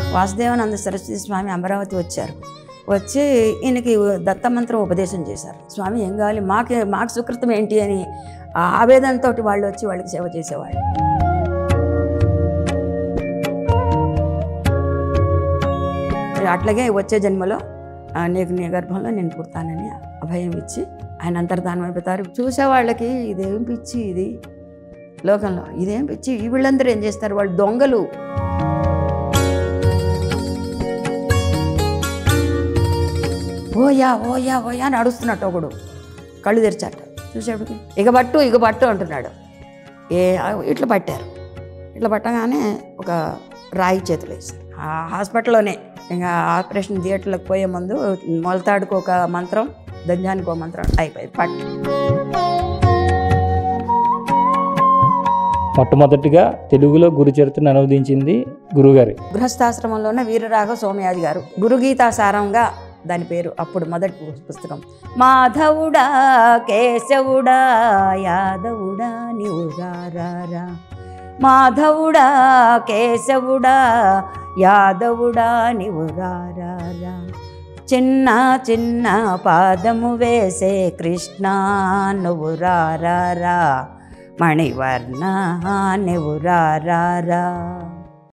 వాసుదేవానంద సరస్వతి స్వామి అమరావతి వచ్చారు వచ్చి ఈయనకి దత్తమంత్రం ఉపదేశం చేశారు స్వామి ఏం కావాలి మాకే మాకు సుకృతం ఏంటి అని ఆ ఆవేదనతో వాళ్ళు వచ్చి వాళ్ళకి సేవ చేసేవాళ్ళు అట్లాగే వచ్చే జన్మలో ఆ, నీకు నీ గర్భంలో నేను పుడతానని అభయం ఇచ్చి ఆయన అంతర్ధానం అయిపోతారు చూసే వాళ్ళకి ఇదేం పిచ్చి ఇది లోకంలో ఇదేం పిచ్చి ఈ వీళ్ళందరూ ఏం చేస్తారు వాళ్ళు దొంగలు ఓయా ఓయా ఓయా అని అడుస్తున్నట్టు ఒకడు కళ్ళు తెరిచాట చూసేప్పటికి ఇక పట్టు ఇక పట్టు అంటున్నాడు ఏ ఇట్లా పట్టారు ఇట్లా పట్టగానే ఒక రాయి చేతులు వేశారు ఆ హాస్పిటల్లోనే ఇంకా ఆపరేషన్ థియేటర్లకు పోయే ముందు మొలతాడుకు ఒక మంత్రం దంజానికి ఒక మంత్రం అయిపోయింది పట్టు మొట్టమొదటిగా తెలుగులో గురు చరిత్రను అనువదించింది గురుగారి గృహస్థాశ్రమంలోనే వీరరాఘవ సోమయాజి గారు గురుగీతాసారంగా దాని పేరు అప్పుడు మొదటి పు- పుస్తకం మాధవుడా కేశవుడా యాదవుడా నీవుగారా మాధవుడా కేశవుడా యాదవుడా నీవుగారా చిన్న చిన్న పాదము వేసే కృష్ణ నువ్వు రారా మణివర్ణ నువ్వు రారా